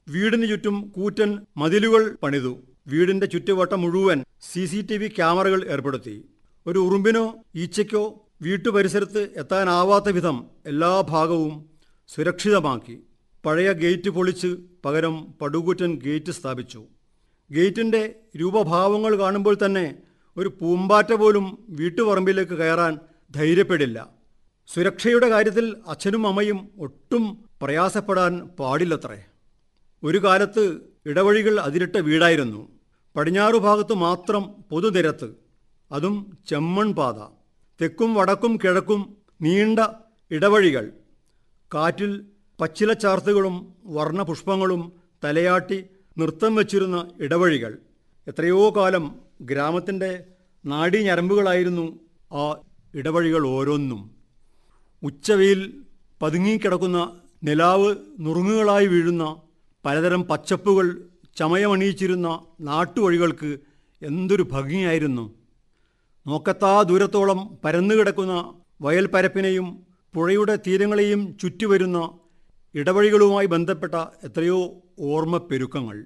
വീടിന് ചുറ്റും കൂറ്റൻ മതിലുകൾ പണിതു വീടിന്റെ ചുറ്റുവട്ടം മുഴുവൻ സി സി ടി വി ക്യാമറകൾ ഏർപ്പെടുത്തി ഒരു ഉറുമ്പിനോ ഈച്ചയ്ക്കോ വീട്ടുപരിസരത്ത് എത്താനാവാത്ത വിധം എല്ലാ ഭാഗവും സുരക്ഷിതമാക്കി പഴയ ഗേറ്റ് പൊളിച്ച് പകരം പടുകൂറ്റൻ ഗേറ്റ് സ്ഥാപിച്ചു ഗേറ്റിന്റെ രൂപഭാവങ്ങൾ കാണുമ്പോൾ തന്നെ ഒരു പൂമ്പാറ്റ പോലും വീട്ടുപറമ്പിലേക്ക് കയറാൻ ധൈര്യപ്പെടില്ല സുരക്ഷയുടെ കാര്യത്തിൽ അച്ഛനും അമ്മയും ഒട്ടും പ്രയാസപ്പെടാൻ പാടില്ലത്രേ ഒരു കാലത്ത് ഇടവഴികൾ അതിരിട്ട വീടായിരുന്നു പടിഞ്ഞാറു ഭാഗത്ത് മാത്രം പൊതുനിരത്ത് അതും ചെമ്മൺ പാത തെക്കും വടക്കും കിഴക്കും നീണ്ട ഇടവഴികൾ കാറ്റിൽ പച്ചിലച്ചാർത്തുകളും വർണ്ണപുഷ്പങ്ങളും തലയാട്ടി നൃത്തം വച്ചിരുന്ന ഇടവഴികൾ എത്രയോ കാലം ഗ്രാമത്തിൻ്റെ നാഡീഞരമ്പുകളായിരുന്നു ആ ഇടവഴികൾ ഓരോന്നും ഉച്ചവെയിൽ പതുങ്ങിക്കിടക്കുന്ന നിലാവ് നുറുങ്ങുകളായി വീഴുന്ന പലതരം പച്ചപ്പുകൾ ചമയമണിയിച്ചിരുന്ന നാട്ടുവഴികൾക്ക് എന്തൊരു ഭംഗിയായിരുന്നു നോക്കത്താ ദൂരത്തോളം പരന്നുകിടക്കുന്ന വയൽപ്പരപ്പിനെയും പുഴയുടെ തീരങ്ങളെയും ചുറ്റിവരുന്ന ഇടവഴികളുമായി ബന്ധപ്പെട്ട എത്രയോ ഓർമ്മപ്പെരുക്കങ്ങൾ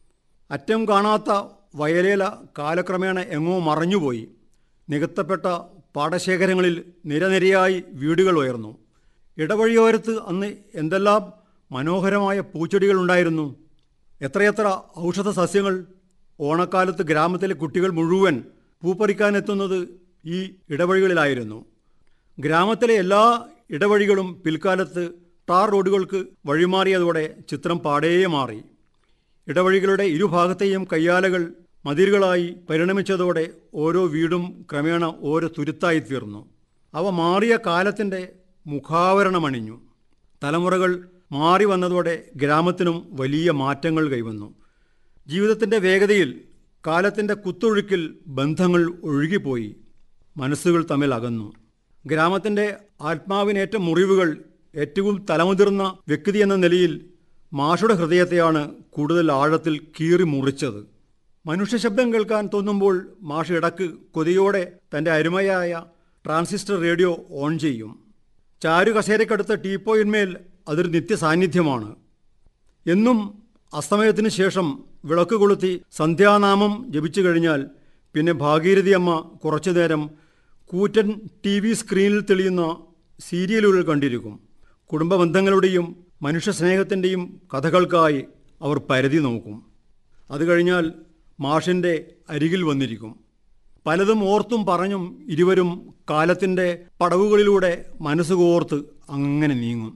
അറ്റം കാണാത്ത വയലേല കാലക്രമേണ എങ്ങോ മറഞ്ഞുപോയി നികത്തപ്പെട്ട പാടശേഖരങ്ങളിൽ നിരനിരയായി വീടുകൾ ഉയർന്നു ഇടവഴിയോരത്ത് അന്ന് എന്തെല്ലാം മനോഹരമായ പൂച്ചെടികളുണ്ടായിരുന്നു എത്രയെത്ര ഔഷധ സസ്യങ്ങൾ ഓണക്കാലത്ത് ഗ്രാമത്തിലെ കുട്ടികൾ മുഴുവൻ പൂപ്പറിക്കാനെത്തുന്നത് ഈ ഇടവഴികളിലായിരുന്നു ഗ്രാമത്തിലെ എല്ലാ ഇടവഴികളും പിൽക്കാലത്ത് ടാർ റോഡുകൾക്ക് വഴിമാറിയതോടെ ചിത്രം പാടേ മാറി ഇടവഴികളുടെ ഇരുഭാഗത്തെയും കയ്യാലകൾ മതിലുകളായി പരിണമിച്ചതോടെ ഓരോ വീടും ക്രമേണ ഓരോ തുരുത്തായി തീർന്നു അവ മാറിയ കാലത്തിൻ്റെ മുഖാവരണമണിഞ്ഞു തലമുറകൾ മാറി വന്നതോടെ ഗ്രാമത്തിനും വലിയ മാറ്റങ്ങൾ കൈവന്നു ജീവിതത്തിൻ്റെ വേഗതയിൽ കാലത്തിൻ്റെ കുത്തൊഴുക്കിൽ ബന്ധങ്ങൾ ഒഴുകിപ്പോയി മനസ്സുകൾ തമ്മിൽ അകന്നു ഗ്രാമത്തിൻ്റെ ആത്മാവിനേറ്റ മുറിവുകൾ ഏറ്റവും തലമുതിർന്ന വ്യക്തി എന്ന നിലയിൽ മാഷുടെ ഹൃദയത്തെയാണ് കൂടുതൽ ആഴത്തിൽ കീറി മുറിച്ചത് മനുഷ്യ ശബ്ദം കേൾക്കാൻ തോന്നുമ്പോൾ മാഷ് ഇടക്ക് കൊതിയോടെ തൻ്റെ അരുമയായ ട്രാൻസിസ്റ്റർ റേഡിയോ ഓൺ ചെയ്യും ചാരു കസേരക്കടുത്ത ടീപ്പോയിന്മേൽ അതൊരു നിത്യസാന്നിധ്യമാണ് എന്നും അസ്തമയത്തിന് ശേഷം വിളക്ക് കൊളുത്തി സന്ധ്യാനാമം ജപിച്ചു കഴിഞ്ഞാൽ പിന്നെ ഭാഗീരഥി അമ്മ കുറച്ചു നേരം കൂറ്റൻ ടി വി സ്ക്രീനിൽ തെളിയുന്ന സീരിയലുകൾ കണ്ടിരിക്കും കുടുംബ ബന്ധങ്ങളുടെയും മനുഷ്യ സ്നേഹത്തിൻ്റെയും കഥകൾക്കായി അവർ പരതി നോക്കും അത് കഴിഞ്ഞാൽ മാഷിൻ്റെ അരികിൽ വന്നിരിക്കും പലതും ഓർത്തും പറഞ്ഞും ഇരുവരും കാലത്തിൻ്റെ പടവുകളിലൂടെ മനസ്സ് കോർത്ത് അങ്ങനെ നീങ്ങും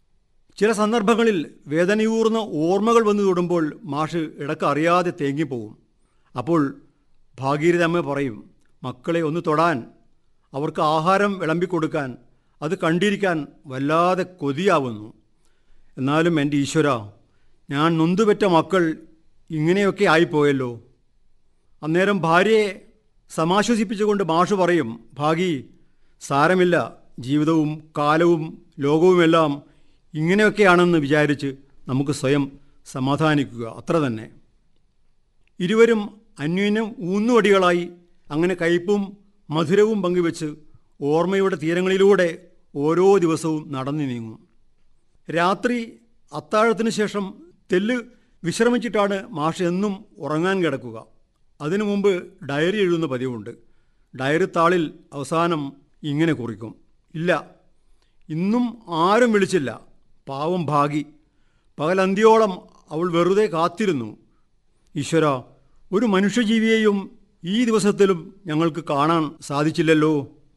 ചില സന്ദർഭങ്ങളിൽ വേദനയൂർന്ന ഓർമ്മകൾ വന്നു തൊടുമ്പോൾ മാഷ് ഇടക്ക് അറിയാതെ തേങ്ങിപ്പോവും അപ്പോൾ ഭാഗീരഥമ്മ പറയും മക്കളെ ഒന്ന് തൊടാൻ അവർക്ക് ആഹാരം വിളമ്പിക്കൊടുക്കാൻ അത് കണ്ടിരിക്കാൻ വല്ലാതെ കൊതിയാവുന്നു എന്നാലും എൻ്റെ ഈശ്വര ഞാൻ നൊന്തുപെറ്റ മക്കൾ ഇങ്ങനെയൊക്കെ ആയിപ്പോയല്ലോ അന്നേരം ഭാര്യയെ സമാശ്വസിപ്പിച്ചുകൊണ്ട് മാഷു പറയും ഭാഗി സാരമില്ല ജീവിതവും കാലവും ലോകവുമെല്ലാം ഇങ്ങനെയൊക്കെയാണെന്ന് വിചാരിച്ച് നമുക്ക് സ്വയം സമാധാനിക്കുക അത്ര തന്നെ ഇരുവരും അന്യോന്യം ഊന്നുവടികളായി അങ്ങനെ കയ്പും മധുരവും പങ്കുവെച്ച് ഓർമ്മയുടെ തീരങ്ങളിലൂടെ ഓരോ ദിവസവും നടന്നു നീങ്ങും രാത്രി അത്താഴത്തിന് ശേഷം തെല്ല് വിശ്രമിച്ചിട്ടാണ് മാഷ് എന്നും ഉറങ്ങാൻ കിടക്കുക അതിനു മുമ്പ് ഡയറി എഴുതുന്ന പതിവുണ്ട് ഡയറി താളിൽ അവസാനം ഇങ്ങനെ കുറിക്കും ഇല്ല ഇന്നും ആരും വിളിച്ചില്ല പാവം ഭാഗി പകലന്തിയോളം അവൾ വെറുതെ കാത്തിരുന്നു ഈശ്വര ഒരു മനുഷ്യജീവിയെയും ഈ ദിവസത്തിലും ഞങ്ങൾക്ക് കാണാൻ സാധിച്ചില്ലല്ലോ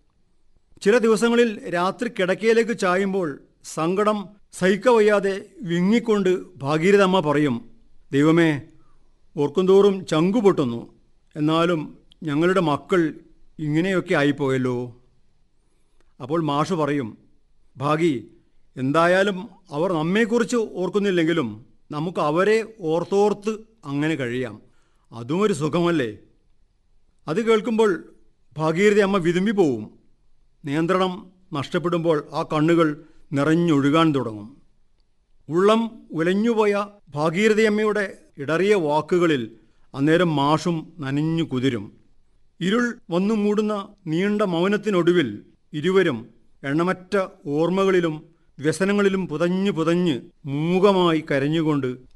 ചില ദിവസങ്ങളിൽ രാത്രി കിടക്കയിലേക്ക് ചായുമ്പോൾ സങ്കടം സഹിക്കവയ്യാതെ വിങ്ങിക്കൊണ്ട് ഭാഗീരഥമ്മ പറയും ദൈവമേ ഓർക്കുന്തോറും ചങ്കു പൊട്ടുന്നു എന്നാലും ഞങ്ങളുടെ മക്കൾ ഇങ്ങനെയൊക്കെ ആയിപ്പോയല്ലോ അപ്പോൾ മാഷ് പറയും ഭാഗി എന്തായാലും അവർ നമ്മെക്കുറിച്ച് ഓർക്കുന്നില്ലെങ്കിലും നമുക്ക് അവരെ ഓർത്തോർത്ത് അങ്ങനെ കഴിയാം അതും ഒരു സുഖമല്ലേ അത് കേൾക്കുമ്പോൾ ഭാഗീരഥി അമ്മ വിതുമ്പി പോവും നിയന്ത്രണം നഷ്ടപ്പെടുമ്പോൾ ആ കണ്ണുകൾ നിറഞ്ഞൊഴുകാൻ തുടങ്ങും ഉള്ളം ഉലഞ്ഞുപോയ ഭാഗീരഥിയമ്മയുടെ ഇടറിയ വാക്കുകളിൽ അന്നേരം മാഷും നനഞ്ഞു കുതിരും ഇരുൾ വന്നു മൂടുന്ന നീണ്ട മൗനത്തിനൊടുവിൽ ഇരുവരും എണ്ണമറ്റ ഓർമ്മകളിലും വ്യസനങ്ങളിലും പുതഞ്ഞു പുതഞ്ഞ് മൂകമായി കരഞ്ഞുകൊണ്ട്